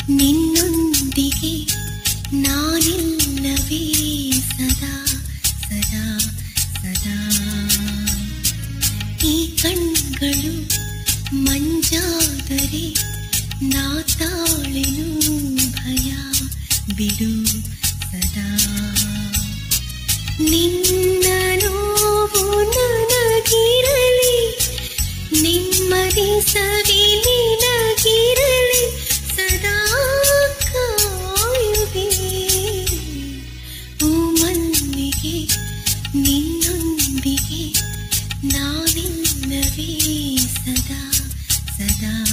ನಿನ್ನೊಂದಿಗೆ ನಾನಿಲ್ಲವೇ ಸದಾ ಸದಾ ಸದಾ ಈ ಕಣ್ಗಳು ಮಂಜಾದರೆ ನಾ ತಾಳೆನು ಭಯ ಬಿಡು ಸದಾ ನಿನ್ನ ನೋವು ನನಗಿರಲಿ ನಿಮ್ಮದಿ ಸವಿ ನಿನಗಿರಲಿ ಸದಾ ಕಾಯುವೆ ಓ ಮಲ್ಲಿಗೆ ನಿನ್ನೊಂದಿಗೆ ನಾವಿಲ್ಲವೇ ಸದಾ ಸದಾ